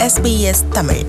SBS Tamil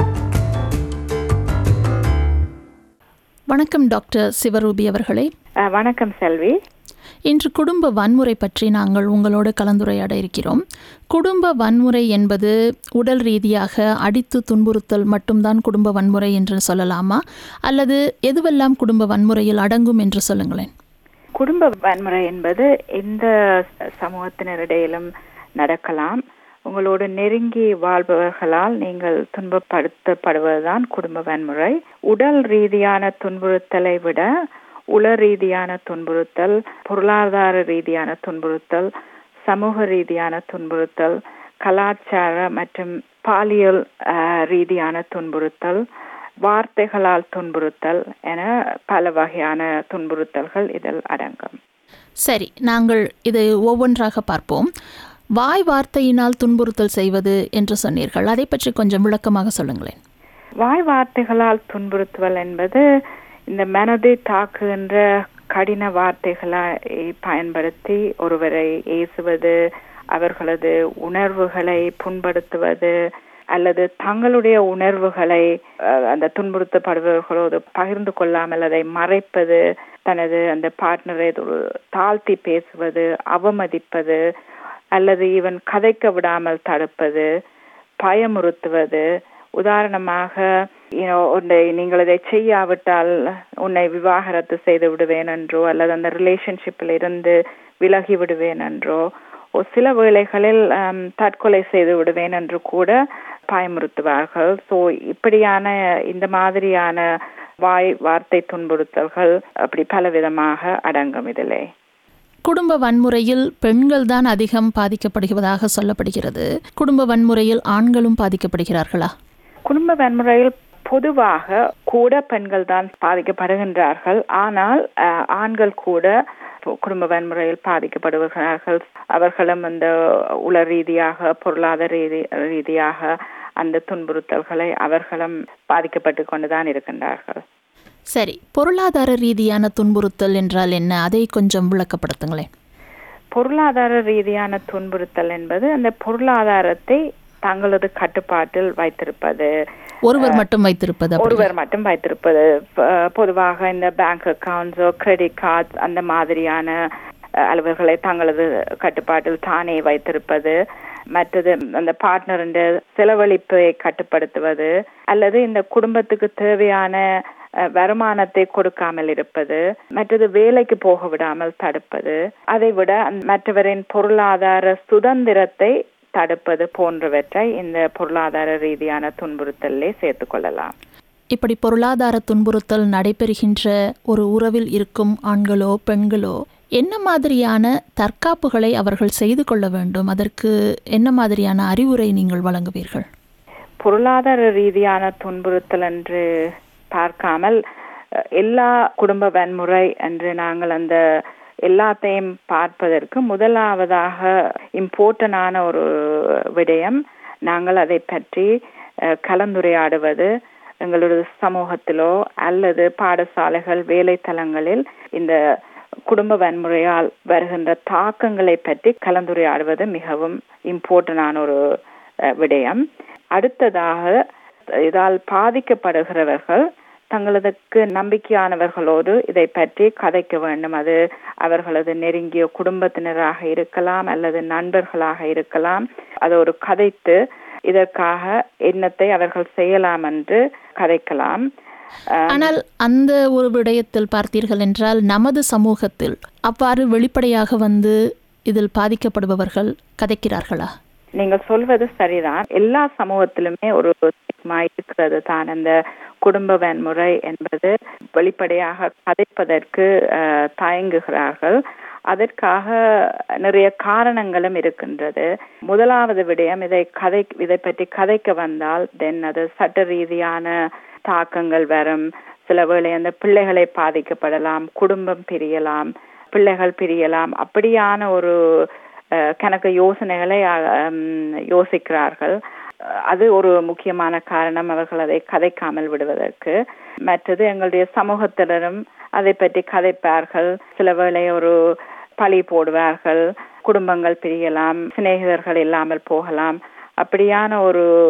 வணக்கம் doctor சிவரூபி அவர்களே அஹ், வணக்கம் செல்வி இன்று குடும்ப வன்முறை பற்றி நாங்கள் உங்களோடு கலந்துரையாட இருக்கிறோம் குடும்ப வன்முறை என்பது உடல் ரீதியாக அடித்து துன்புறுத்தல் மட்டும்தான் குடும்ப வன்முறை என்று சொல்லலாமா அல்லது எதுவெல்லாம் குடும்ப வன்முறையில் அடங்கும் என்று சொல்லுங்களேன் குடும்ப வன்முறை என்பது எந்த ச- சமூகத்தினரிடையிலும் நடக்கலாம் உங்களோடு நெருங்கி வாழ்பவர்களால் நீங்கள் துன்பப்படுத்தப்படுவதுதான் குடும்ப வன்முறை உடல் ரீதியான துன்புறுத்தலை விட உள ரீதியான துன்புறுத்தல் பொருளாதார ரீதியான துன்புறுத்தல் சமூக ரீதியான துன்புறுத்தல் கலாச்சார மற்றும் பாலியல் அஹ், ரீதியான துன்புறுத்தல் வார்த்தைகளால் துன்புறுத்தல் என பல வகையான துன்புறுத்தல்கள் இதில் அடங்கும் சரி நாங்கள் இது ஒவ்வொன்றாக பார்ப்போம் வாய் வார்த்தையினால் துன்புறுத்தல் செய்வது என்று சொன்னீர்கள் அதை பற்றி கொஞ்சம் விளக்கமாக சொல்லுங்களேன் வாய் வார்த்தைகளால் துன்புறுத்துதல் என்பது இந்த மனதை தாக்குகின்ற கடின வார்த்தைகளை பயன்படுத்தி ஒருவரை ஏசுவது அவர்களது உணர்வுகளை புண்படுத்துவது அல்லது தங்களுடைய உணர்வுகளை அஹ், அந்த துன்புறுத்தப்படுபவர்களோடு பகிர்ந்து கொள்ளாமல் அதை மறைப்பது தனது அந்த பார்ட்னரை ஒரு தாழ்த்தி பேசுவது அவமதிப்பது அல்லது இவன் கதைக்க விடாமல் தடுப்பது பயமுறுத்துவது உதாரணமாக you know, உன்னை நீங்கள் இதை செய்யாவிட்டால் உன்னை விவாகரத்து செய்து விடுவேன் என்றோ அல்லது அந்த ரிலேஷன்ஷிப்பில் இருந்து விலகி விடுவேன் என்றோ ஒரு சில வேளைகளில் ஆம், தற்கொலை செய்து விடுவேன் என்று கூட பயமுறுத்துவார்கள் ஸோ இப்படியான இந்த மாதிரியான வாய் வார்த்தை துன்புறுத்தல்கள் அப்படி பலவிதமாக அடங்கும் இதிலே குடும்ப வன்முறையில் பெண்கள் தான் அதிகம் பாதிக்கப்படுவதாக சொல்லப்படுகிறது குடும்ப வன்முறையில் ஆண்களும் பாதிக்கப்படுகிறார்களா குடும்ப வன்முறையில் பொதுவாக கூட பெண்கள் தான் பாதிக்கப்படுகின்றார்கள் ஆனால் அஹ், ஆண்கள் கூட பொ- குடும்ப வன்முறையில் பாதிக்கப்படுகிறார்கள் அவர்களும் அந்த உள ரீதியாக பொருளாதார ரீதி ரீதியாக அந்த துன்புறுத்தல்களை அவர்களும் பாதிக்கப்பட்டு கொண்டுதான் இருக்கின்றார்கள் சரி பொருளாதார ரீதியான துன்புறுத்தல் என்றால் என்ன அதை கொஞ்சம் விளக்கப்படுத்துங்களேன் பொருளாதார ரீதியான துன்புறுத்தல் என்பது அந்த பொருளாதாரத்தை தங்களது கட்டுப்பாட்டில் வைத்திருப்பது ஒருவர் மட்டும் வைத்திருப்பது அப்படி. ஒருவர் மட்டும் வைத்திருப்பது ப- பொதுவாக இந்த பேங்க் அக்கவுண்ட்ஸோ கிரெடிட் கார்ட்ஸ் அந்த மாதிரியான அஹ், அலுவல்களை தங்களது கட்டுப்பாட்டில் தானே வைத்திருப்பது மற்றது அந்த பார்ட்னரின் செலவழிப்பை கட்டுப்படுத்துவது அல்லது இந்த குடும்பத்துக்கு தேவையான அஹ், வருமானத்தை கொடுக்காமல் இருப்பது மற்றது வேலைக்கு போக விடாமல் தடுப்பது அதை விட அந்த மற்றவரின் பொருளாதார சுதந்திரத்தை தடுப்பது போன்றவற்றை இந்த பொருளாதார ரீதியான துன்புறுத்தலே சேர்த்துக் கொள்ளலாம் இப்படி பொருளாதார துன்புறுத்தல் நடைபெறுகின்ற ஒரு உறவில் இருக்கும் ஆண்களோ பெண்களோ என்ன மாதிரியான தற்காப்புகளை அவர்கள் செய்து கொள்ள வேண்டும் அதற்கு என்ன மாதிரியான அறிவுரை நீங்கள் வழங்குவீர்கள் பொருளாதார ரீதியான துன்புறுத்தல் என்று பார்க்காமல் அஹ், எல்லா குடும்ப வன்முறை என்று நாங்கள் அந்த எல்லாத்தையும் பார்ப்பதற்கு முதலாவதாக இம்பார்ட்டனான ஒரு விடயம் நாங்கள் அதை பற்றி அஹ், கலந்துரையாடுவது எங்களுடைய சமூகத்திலோ அல்லது பாடசாலைகள் வேலைத்தலங்களில் இந்த குடும்ப வன்முறையால் வருகின்ற தாக்கங்களை பற்றி கலந்துரையாடுவது மிகவும் இம்பார்ட்டனான ஒரு அஹ், விடயம் அடுத்ததாக இதால் பாதிக்கப்படுகிறவர்கள் தங்களதுக்கு நம்பிக்கையானவர்களோடு இதை பற்றி கதைக்க வேண்டும் அது அவர்களது நெருங்கிய குடும்பத்தினராக இருக்கலாம் அல்லது நண்பர்களாக இருக்கலாம் அது ஒரு கதைத்து இதற்காக எண்ணத்தை அவர்கள் செய்யலாம் என்று கதைக்கலாம் அஹ், ஆனால் அந்த ஒரு விடயத்தில் பார்த்தீர்கள் என்றால் நமது சமூகத்தில் அவ்வாறு வெளிப்படையாக வந்து இதில் பாதிக்கப்படுபவர்கள் கதைக்கிறார்களா நீங்கள் சொல்வது சரிதான் எல்லா சமூகத்திலுமே ஒரு stigma இருக்கிறது தான் அந்த குடும்ப வன்முறை என்பது வெளிப்படையாக கதைப்பதற்கு அஹ், தயங்குகிறார்கள் அதற்காக நிறைய காரணங்களும் இருக்கின்றது முதலாவது விடயம் இதை கதை இதை பற்றி கதைக்க வந்தால் தென் அது சட்ட ரீதியான தாக்கங்கள் வரும் சில வேளை அந்த பிள்ளைகளை பாதிக்கப்படலாம் குடும்பம் பிரியலாம் பிள்ளைகள் பிரியலாம் அப்படியான ஒரு அஹ், கணக்கு யோசனைகளை அஹ், ஹம், யோசிக்கிறார்கள் அஹ், அது ஒரு முக்கியமான காரணம் அவர்கள் அதை கதைக்காமல் விடுவதற்கு மற்றது எங்களுடைய சமூகத்தினரும் அதை பற்றி கதைப்பார்கள் சில வேளை ஒரு பழி போடுவார்கள் குடும்பங்கள் பிரியலாம் சிநேகிதர்கள் இல்லாமல் போகலாம் அப்படியான ஒரு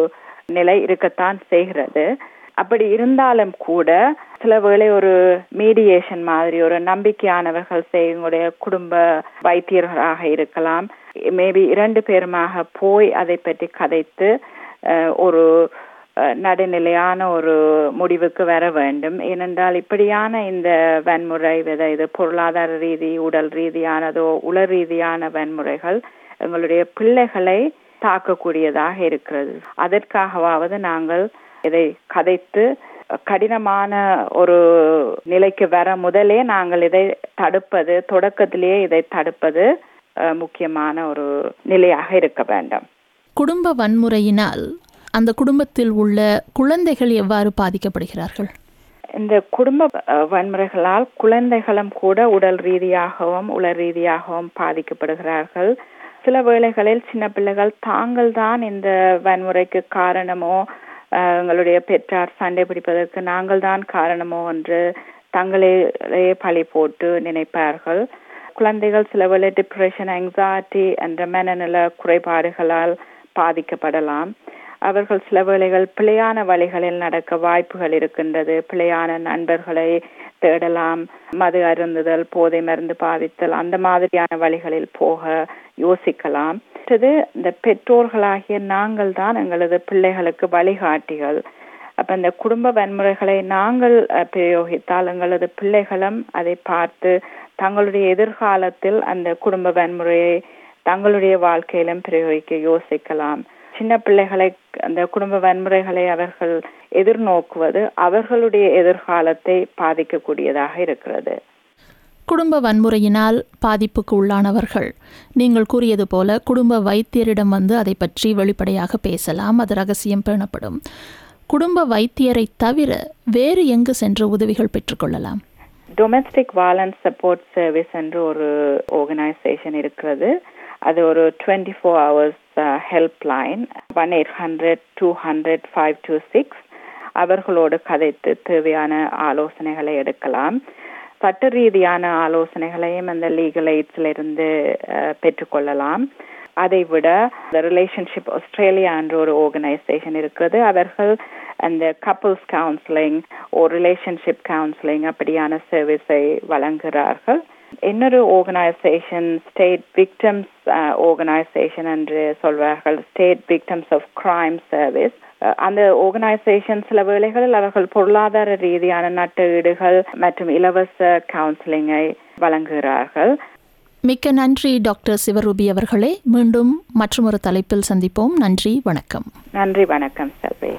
நிலை இருக்கத்தான் செய்கிறது அப்படி இருந்தாலும் கூட சில வேளை ஒரு மீடியேஷன் மாதிரி ஒரு நம்பிக்கையானவர்கள் செய்யுடைய குடும்ப வைத்தியர்களாக இருக்கலாம் மேபி இரண்டு பேருமாக போய் அதை பற்றி கதைத்து அஹ், ஒரு அஹ், நடுநிலையான ஒரு முடிவுக்கு வர வேண்டும் ஏனென்றால் இப்படியான இந்த வன்முறை வித இது பொருளாதார ரீதி உடல் ரீதியானதோ உள ரீதியான வன்முறைகள் எங்களுடைய பிள்ளைகளை தாக்கக்கூடியதாக இருக்கிறது அதற்காகவாவது நாங்கள் இதை கதைத்து கடினமான ஒரு நிலைக்கு வர முதலே நாங்கள் இதை தடுப்பது தொடக்கத்திலேயே இதை தடுப்பது அஹ், முக்கியமான ஒரு நிலையாக இருக்க வேண்டும் குடும்ப வன்முறையினால் அந்த குடும்பத்தில் உள்ள குழந்தைகள் எவ்வாறு பாதிக்கப்படுகிறார்கள் இந்த குடும்ப அஹ், வன்முறைகளால் குழந்தைகளும் கூட உடல் ரீதியாகவும் உள ரீதியாகவும் பாதிக்கப்படுகிறார்கள் சில வேளைகளில் சின்ன பிள்ளைகள் தாங்கள் தான் இந்த வன்முறைக்கு காரணமோ அஹ், எங்களுடைய பெற்றார் சண்டை பிடிப்பதற்கு நாங்கள் தான் காரணமோ என்று தங்களே பழி போட்டு நினைப்பார்கள் குழந்தைகள் சில வேளை டிப்ரெஷன் anxiety என்ற மனநல குறைபாடுகளால் பாதிக்கப்படலாம் அவர்கள் சில வேளைகள் பிழையான வழிகளில் நடக்க வாய்ப்புகள் இருக்கின்றது பிழையான நண்பர்களை தேடலாம் மது அருந்துதல் போதை மருந்து பாவித்தல் அந்த மாதிரியான வழிகளில் போக யோசிக்கலாம் அடுத்தது இந்த பெற்றோர்களாகிய நாங்கள் தான் எங்களது பிள்ளைகளுக்கு வழிகாட்டிகள் அப்ப இந்த குடும்ப வன்முறைகளை நாங்கள் அஹ், பிரயோகித்தால் எங்களது பிள்ளைகளும் அதை பார்த்து தங்களுடைய எதிர்காலத்தில் அந்த குடும்ப வன்முறையை தங்களுடைய வாழ்க்கையிலும் பிரயோகிக்க யோசிக்கலாம் சின்ன பிள்ளைகளை அந்த குடும்ப வன்முறைகளை அவர்கள் எதிர்நோக்குவது அவர்களுடைய எதிர்காலத்தை பாதிக்கக்கூடியதாக இருக்கிறது குடும்ப வன்முறையினால் பாதிப்புக்கு உள்ளானவர்கள் நீங்கள் கூறியது போல குடும்ப வைத்தியரிடம் வந்து அதை பற்றி வெளிப்படையாக பேசலாம் அது ரகசியம் பேணப்படும் குடும்ப வைத்தியரை தவிர வேறு எங்கு சென்று உதவிகள் பெற்றுக்கொள்ளலாம் டொமெஸ்டிக் வயலன்ஸ் சப்போர்ட் சர்வீஸ் என்று ஒரு ஆர்கனைசேஷன் இருக்கிறது அது ஒரு twenty four hours help line one eight hundred two hundred five two six அவர்களோடு கதைத்து தேவையான ஆலோசனைகளை எடுக்கலாம் சட்ட ரீதியான ஆலோசனைகளையும் அந்த லீகல் எய்ட்ஸ்ல இருந்து அஹ், பெற்றுக்கொள்ளலாம் அதை விட இந்த ரிலேஷன்ஷிப் ஆஸ்திரேலியா என்ற ஒரு ஆர்கனைசேஷன் இருக்கிறது அவர்கள் அந்த கப்புள்ஸ் கவுன்சிலிங் ஒரு ரிலேஷன்ஷிப் கவுன்சிலிங் அப்படியான சர்வீஸை வழங்குகிறார்கள் இன்னொரு ஆர்கனைசேஷன் ஸ்டேட் விக்டம்ஸ் ஆர்கனைசேஷன் என்று சொல்வார்கள் state victims of crime service அந்த ஆர்கனைசேஷன் சில வேளைகளில் அவர்கள் பொருளாதார ரீதியான நட்டஈடுகள் மற்றும் இலவச கவுன்சிலிங்கை வழங்குகிறார்கள் மிக்க நன்றி டாக்டர் சிவரூபி அவர்களே மீண்டும் மற்றொரு தலைப்பில் சந்திப்போம் நன்றி வணக்கம் நன்றி வணக்கம் செல்வி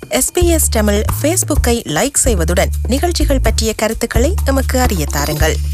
எஸ்பிஎஸ் தமிழ் ஃபேஸ்புக்கை லைக் செய்வதுடன் நிகழ்ச்சிகள் பற்றிய கருத்துக்களை எமக்கு அறிய தாருங்கள்